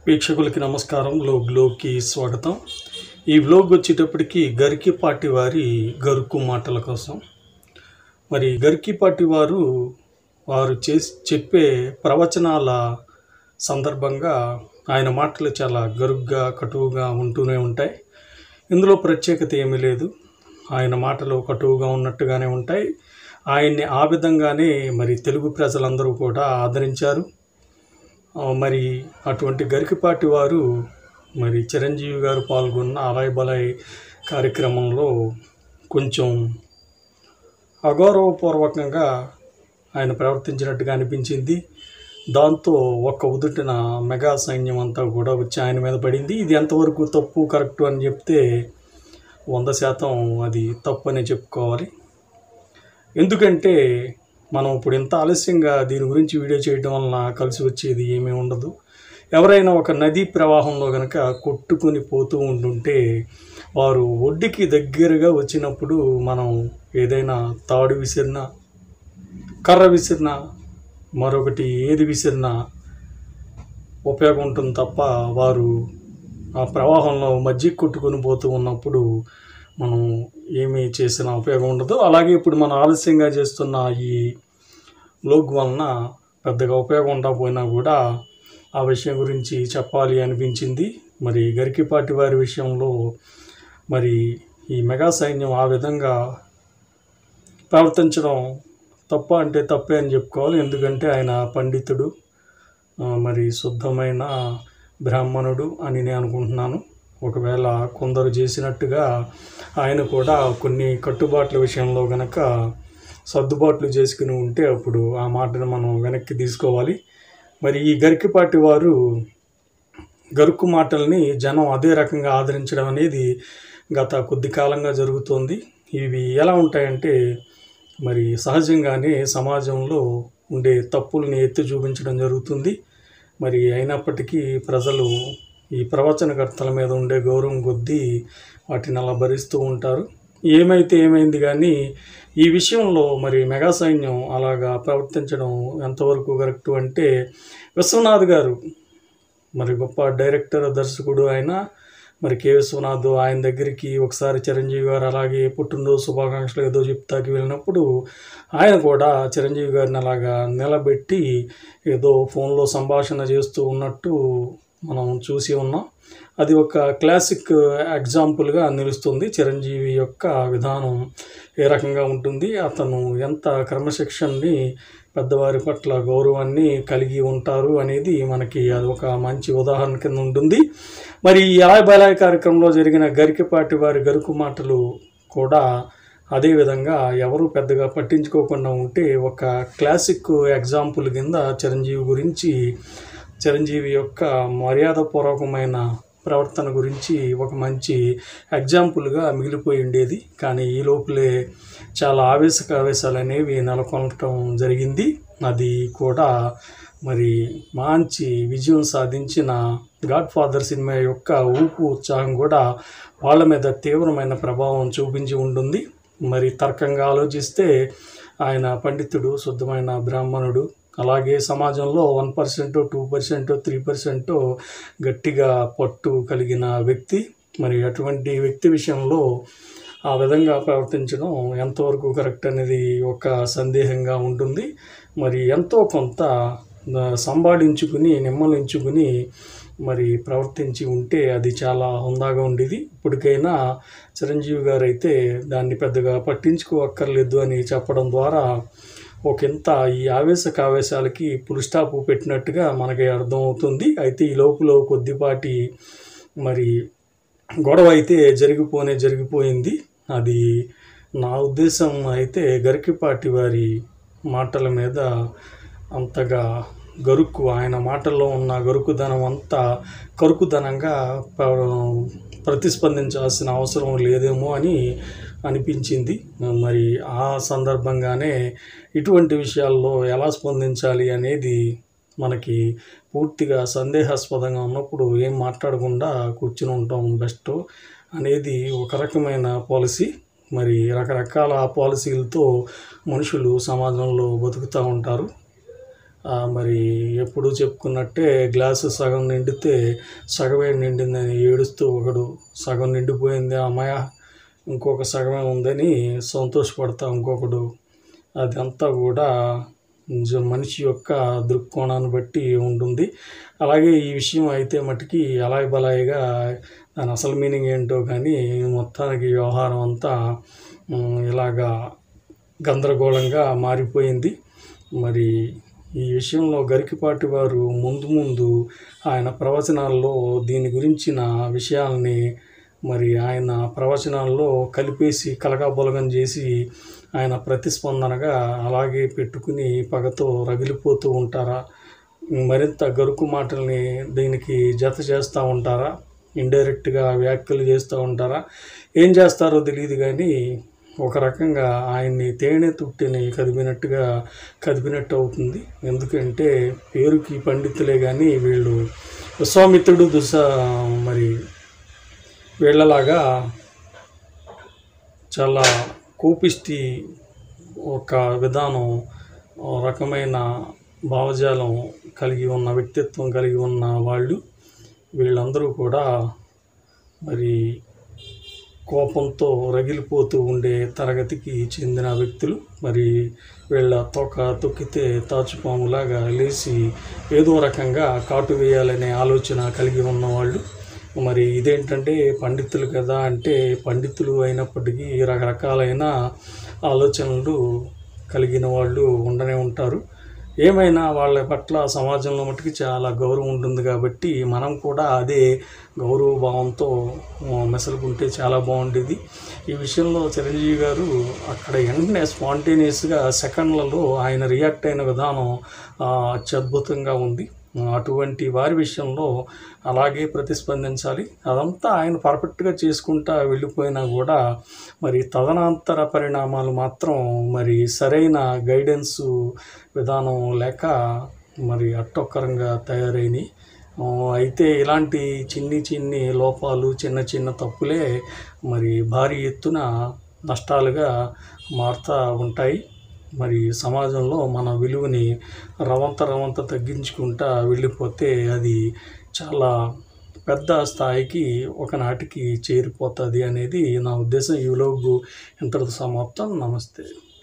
వీక్షకులకి నమస్కారం వ్లోగ్లోకి స్వాగతం ఈ వ్లోగ్ వచ్చేటప్పటికి గరికిపాటి వారి గరుకు మాటల కోసం మరి గరికిపాటి వారు వారు చేసి చెప్పే ప్రవచనాల సందర్భంగా ఆయన మాటలు చాలా గరుగ్గా కటువుగా ఉంటూనే ఉంటాయి ఇందులో ప్రత్యేకత ఏమీ లేదు ఆయన మాటలు కటువుగా ఉన్నట్టుగానే ఉంటాయి ఆయన్ని ఆ విధంగానే మరి తెలుగు ప్రజలందరూ కూడా ఆదరించారు ఆ, మరి అటువంటి గరికపాటి వారు మరి చిరంజీవి గారు పాల్గొన్న అలాయ్ బలాయ్ కార్యక్రమంలో కొంచెం అగౌరవపూర్వకంగా ఆయన ప్రవర్తించినట్టుగా అనిపించింది దాంతో ఒక్క ఉదుటిన మెగా సైన్యం అంతా కూడా వచ్చి ఆయన మీద పడింది ఇది ఎంతవరకు తప్పు కరెక్ట్ అని చెప్తే వంద శాతం అది తప్పు అనే చెప్పుకోవాలి ఎందుకంటే మనం ఇప్పుడు ఇంత ఆలస్యంగా దీని గురించి వీడియో చేయడం వలన కలిసి వచ్చేది ఏమీ ఉండదు ఎవరైనా ఒక నదీ ప్రవాహంలో కనుక కొట్టుకుని పోతూ ఉంటుంటే వారు ఒడ్డుకి దగ్గరగా వచ్చినప్పుడు మనం ఏదైనా తాడు విసిరినా కర్ర విసిరినా మరొకటి ఏది విసిరినా ఉపయోగం ఉంటుంది తప్ప వారు ఆ ప్రవాహంలో మజ్జిగ కొట్టుకొని పోతూ ఉన్నప్పుడు మనం ఏమీ చేసిన ఉపయోగం ఉండదు అలాగే ఇప్పుడు మనం ఆలస్యంగా చేస్తున్న ఈ లోగ్ వలన పెద్దగా ఉపయోగం ఉండకపోయినా కూడా ఆ విషయం గురించి చెప్పాలి అనిపించింది మరి గరికిపాటి వారి విషయంలో మరి ఈ మెగా సైన్యం ఆ విధంగా ప్రవర్తించడం తప్ప అంటే తప్పే అని చెప్పుకోవాలి ఎందుకంటే ఆయన పండితుడు ఆ, మరి శుద్ధమైన బ్రాహ్మణుడు అని నేను అనుకుంటున్నాను ఒకవేళ కొందరు చేసినట్టుగా ఆయన కూడా కొన్ని కట్టుబాట్ల విషయంలో గనక సర్దుబాట్లు చేసుకుని ఉంటే అప్పుడు ఆ మాటను మనం వెనక్కి తీసుకోవాలి మరి ఈ గరికిపాటి వారు గరుకు మాటల్ని జనం అదే రకంగా ఆదరించడం అనేది గత కొద్ది కాలంగా జరుగుతోంది ఇవి ఎలా ఉంటాయంటే మరి సహజంగానే సమాజంలో ఉండే తప్పుల్ని ఎత్తి చూపించడం జరుగుతుంది మరి అయినప్పటికీ ప్రజలు ఈ ప్రవచనకర్తల మీద ఉండే గౌరవం కొద్దీ వాటిని అలా భరిస్తూ ఉంటారు ఏమైతే ఏమైంది కానీ ఈ విషయంలో మరి మెగా సైన్యం అలాగా ప్రవర్తించడం ఎంతవరకు కరెక్ట్ అంటే విశ్వనాథ్ గారు మరి గొప్ప డైరెక్టర్ దర్శకుడు ఆయన మరి కె విశ్వనాథ్ ఆయన దగ్గరికి ఒకసారి చిరంజీవి గారు అలాగే పుట్టినరోజు శుభాకాంక్షలు ఏదో చెప్తాకి వెళ్ళినప్పుడు ఆయన కూడా చిరంజీవి గారిని అలాగా నిలబెట్టి ఏదో ఫోన్లో సంభాషణ చేస్తూ ఉన్నట్టు మనం చూసి ఉన్నాం అది ఒక క్లాసిక్ ఎగ్జాంపుల్గా నిలుస్తుంది చిరంజీవి యొక్క విధానం ఏ రకంగా ఉంటుంది అతను ఎంత క్రమశిక్షణని పెద్దవారి పట్ల గౌరవాన్ని కలిగి ఉంటారు అనేది మనకి అది ఒక మంచి ఉదాహరణ కింద ఉంటుంది మరి ఈ అలాయ్ బలాయ్ కార్యక్రమంలో జరిగిన గరికపాటి వారి గరుకు మాటలు కూడా అదేవిధంగా ఎవరు పెద్దగా పట్టించుకోకుండా ఉంటే ఒక క్లాసిక్ ఎగ్జాంపుల్ కింద చిరంజీవి గురించి చిరంజీవి యొక్క మర్యాదపూర్వకమైన ప్రవర్తన గురించి ఒక మంచి ఎగ్జాంపుల్గా మిగిలిపోయి ఉండేది కానీ ఈ లోపలే చాలా ఆవేశక ఆవేశాలు అనేవి నెలకొనటం జరిగింది అది కూడా మరి మంచి విజయం సాధించిన గాడ్ ఫాదర్ సినిమా యొక్క ఊపు ఉత్సాహం కూడా వాళ్ళ మీద తీవ్రమైన ప్రభావం చూపించి ఉంటుంది మరి తర్కంగా ఆలోచిస్తే ఆయన పండితుడు శుద్ధమైన బ్రాహ్మణుడు అలాగే సమాజంలో one percent two percent three percent గట్టిగా పట్టు కలిగిన వ్యక్తి మరి అటువంటి వ్యక్తి విషయంలో ఆ విధంగా ప్రవర్తించడం ఎంతవరకు కరెక్ట్ అనేది ఒక సందేహంగా ఉంటుంది మరి ఎంతో కొంత ఆ, సంపాదించుకుని నిమ్మలించుకుని మరి ప్రవర్తించి ఉంటే అది చాలా హుందాగా ఉండేది ఇప్పటికైనా చిరంజీవి గారు అయితే దాన్ని పెద్దగా పట్టించుకోక్కర్లేదు అని చెప్పడం ద్వారా ఒకంత ఈ ఆవేశక ఆవేశాలకి పుల్ స్టాప్ పెట్టినట్టుగా మనకి అర్థమవుతుంది అయితే ఈ లోపల కొద్దిపాటి మరి గొడవ అయితే జరిగిపోనే జరిగిపోయింది అది నా ఉద్దేశం అయితే గరికిపాటి వారి మాటల మీద అంతగా గరుకు ఆయన మాటల్లో ఉన్న గరుకుదనం అంతా కరుకుదనంగా ప్ర- ప్రతిస్పందించాల్సిన అవసరం లేదేమో అని అనిపించింది మరి ఆ సందర్భంగానే ఇటువంటి విషయాల్లో ఎలా స్పందించాలి అనేది మనకి పూర్తిగా సందేహాస్పదంగా ఉన్నప్పుడు ఏం మాట్లాడకుండా కూర్చుని ఉండటం బెస్ట్ అనేది ఒక రకమైన పాలసీ మరి రకరకాల పాలసీలతో మనుషులు సమాజంలో బతుకుతూ ఉంటారు ఆ, మరి ఎప్పుడు చెప్పుకున్నట్టే గ్లాసు సగం నిండితే సగమే నిండిందని ఏడుస్తూ ఒకడు సగం నిండిపోయింది అమ్మాయ ఇంకొక సగమే ఉందని సంతోషపడతా ఇంకొకడు అదంతా కూడా జ- మనిషి యొక్క దృక్కోణాన్ని బట్టి ఉంటుంది అలాగే ఈ విషయం అయితే మటుకి అలాయి బలాయిగా దాని అసలు మీనింగ్ ఏంటో కానీ మొత్తానికి వ్యవహారం అంతా ఉమ్, ఇలాగా గందరగోళంగా మారిపోయింది మరి ఈ విషయంలో గరికిపాటి వారు ముందు ముందు ఆయన ప్రవచనాల్లో దీని గురించిన విషయాల్ని మరి ఆయన ప్రవచనాల్లో కలిపేసి కలగాబొలగం చేసి ఆయన ప్రతిస్పందనగా అలాగే పెట్టుకుని పగతో రగిలిపోతూ ఉంటారా మరింత గరుకు మాటల్ని దీనికి జత చేస్తూ ఉంటారా ఇండైరెక్ట్గా వ్యాఖ్యలు చేస్తూ ఉంటారా ఏం చేస్తారో తెలియదు కానీ ఒక రకంగా ఆయన్ని తేనె తుట్టిని కదిపినట్టుగా కదిపినట్టు అవుతుంది ఎందుకంటే పేరుకి పండితులే కానీ వీళ్ళు విశ్వామిత్రుడు దుస మరి వీళ్ళలాగా చాలా కోపిష్టి ఒక విధానం ఓ రకమైన భావజాలం కలిగి ఉన్న వ్యక్తిత్వం కలిగి ఉన్న వాళ్ళు వీళ్ళందరూ కూడా మరి కోపంతో రగిలిపోతూ ఉండే తరగతికి చెందిన వ్యక్తులు మరి వీళ్ళ తోక తొక్కితే తాచుపాములాగా లేచి ఏదో రకంగా కాటు వేయాలనే ఆలోచన కలిగి ఉన్నవాళ్ళు మరి ఇదేంటంటే పండితులు కదా అంటే పండితులు అయినప్పటికీ రకరకాలైన ఆలోచనలు కలిగిన వాళ్ళు ఉండనే ఉంటారు ఏమైనా వాళ్ళ పట్ల సమాజంలో మట్టుకు చాలా గౌరవం ఉంటుంది కాబట్టి మనం కూడా అదే గౌరవ భావంతో ఆ, మెసలుకుంటే చాలా బాగుండేది ఈ విషయంలో చిరంజీవి గారు అక్కడ వెంటనే స్పాంటేనియస్గా సెకండ్లలో ఆయన రియాక్ట్ అయిన విధానం ఆ, అత్యద్భుతంగా ఉంది అటువంటి వారి విషయంలో అలాగే ప్రతిస్పందించాలి అదంతా ఆయన పర్ఫెక్ట్గా చేసుకుంటా వెళ్ళిపోయినా కూడా మరి తదనంతర పరిణామాలు మాత్రం మరి సరైన గైడెన్స్ విధానం లేక మరి అట్టొక్కరంగా తయారైనవి ఆ, అయితే ఇలాంటి చిన్ని చిన్ని లోపాలు చిన్న చిన్న తప్పులే మరి భారీ ఎత్తున నష్టాలుగా మారుతూ ఉంటాయి మరి సమాజంలో మన విలువని రవంత రవంత తగ్గించుకుంటా వెళ్ళిపోతే అది చాలా పెద్ద స్థాయికి ఒకనాటికి చేరిపోతుంది అనేది నా ఉద్దేశం ఈ వ్లోగు ఇంతటితో సమాప్తం నమస్తే